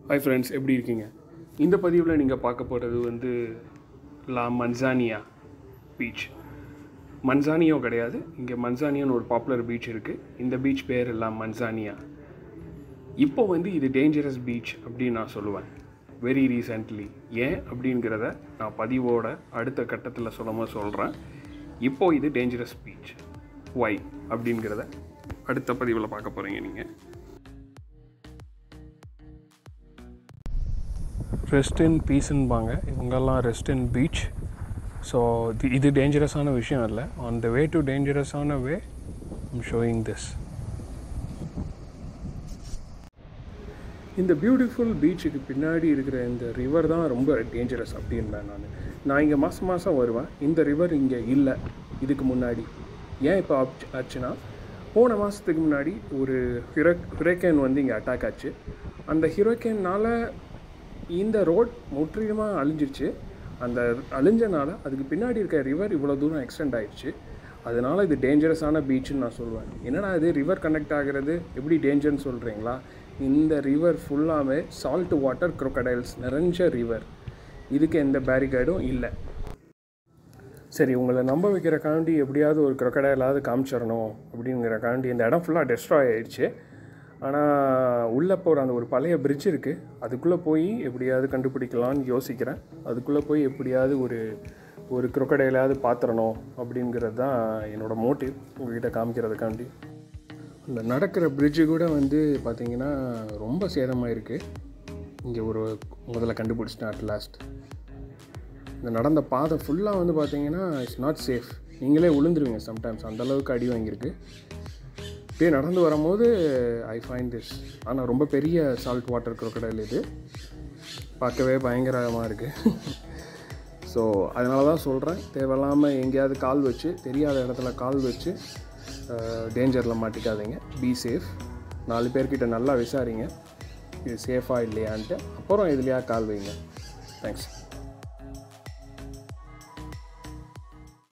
hi friends எப்படி இருக்கீங்க இந்த பதிவில் நீங்கள் பார்க்க போகிறது வந்து லா மன்சானியா பீச் மன்சானியோ கிடையாது இங்கே மன்சானியான்னு ஒரு பாப்புலர் பீச் இருக்குது இந்த பீச் பேர் லா மன்சானியா இப்போ வந்து இது டேஞ்சரஸ் பீச் அப்படின்னு நான் சொல்லுவேன் வெரி ரீசெண்ட்லி ஏன் அப்படிங்கிறத நான் பதிவோட அடுத்த கட்டத்தில் சொல்லும்போது சொல்கிறேன் இப்போ இது டேஞ்சரஸ் பீச் ஒய் அப்படிங்கிறத அடுத்த பதிவில் பார்க்க போகிறீங்க நீங்கள் ரெஸ்ட் இன் பீஸ்ன்பாங்க இவங்கெல்லாம் ரெஸ்ட் இன் பீச் ஸோ இது இது டேஞ்சரஸான விஷயம் இல்லை ஆன் த வே டு டேஞ்சரஸான வே ஐம் ஷோயிங் திஸ் இந்த பியூட்டிஃபுல் பீச்சுக்கு பின்னாடி இருக்கிற இந்த ரிவர் தான் ரொம்ப டேஞ்சரஸ் அப்படின்பேன் நான் நான் இங்கே மாதம் மாதம் வருவேன் இந்த ரிவர் இங்கே இல்லை இதுக்கு முன்னாடி ஏன் இப்போ ஆச்சு ஆச்சுன்னா போன மாதத்துக்கு முன்னாடி ஒரு ஹிரோ ஹிரோக்கேன் வந்து இங்கே அட்டாக் ஆச்சு அந்த ஹிரோக்கேனால் இந்த ரோட் முற்றிலுமாக அழிஞ்சிருச்சு அந்த அழிஞ்சனால அதுக்கு பின்னாடி இருக்க ரிவர் இவ்வளோ தூரம் எக்ஸ்டெண்ட் ஆயிடுச்சு அதனால் இது டேஞ்சரஸான பீச்சுன்னு நான் சொல்லுவேன் என்னடா இது ரிவர் கனெக்ட் ஆகிறது எப்படி டேஞ்சர்னு சொல்கிறீங்களா இந்த ரிவர் ஃபுல்லாமே சால்ட் வாட்டர் crocodiles நிறைஞ்ச ரிவர் இதுக்கு எந்த பேரிகேடும் இல்லை சரி உங்களை நம்ப வைக்கிறக்காண்டி எப்படியாவது ஒரு crocodileாவது காமிச்சிடணும் அப்படிங்கிறக்காண்டி இந்த இடம் ஃபுல்லாக டெஸ்ட்ராய் ஆயிடுச்சு ஆனால் உள்ளே போகிற அந்த ஒரு பழைய பிரிட்ஜ் இருக்குது அதுக்குள்ளே போய் எப்படியாவது கண்டுபிடிக்கலாம்னு யோசிக்கிறேன் அதுக்குள்ளே போய் எப்படியாவது ஒரு ஒரு crocodileாவது பாத்திரணும் அப்படிங்கிறது தான் என்னோடய மோட்டிவ் உங்ககிட்ட காமிக்கிறதுக்காண்டி இந்த நடக்கிற பிரிட்ஜு கூட வந்து பார்த்திங்கன்னா ரொம்ப சேதமாயிருக்கு இங்கே ஒரு முதல்ல கண்டுபிடிச்சிட்டேன் அட் லாஸ்ட் இந்த நடந்த பாதை ஃபுல்லாக வந்து பார்த்தீங்கன்னா இட்ஸ் நாட் சேஃப் நீங்களே விழுந்துருவீங்க சம்டைம்ஸ் அந்த அளவுக்கு அடி வாங்கியிருக்கு இப்படியே நடந்து வரும்போது ஐ ஃபைண்ட் திஸ் ஆனால் ரொம்ப பெரிய சால்ட் வாட்டர் crocodile இது பார்க்கவே பயங்கரமாக இருக்குது ஸோ அதனால தான் சொல்கிறேன் தேவையில்லாமல் எங்கேயாவது கால் வச்சு தெரியாத இடத்துல கால் வச்சு டேஞ்சரில் மாட்டிக்காதீங்க பி சேஃப் நாலு பேர்கிட்ட நல்லா விசாரிங்க இது சேஃபாக இல்லையான்ட்டு அப்புறம் இதுலையா கால் வைங்க தேங்க்ஸ்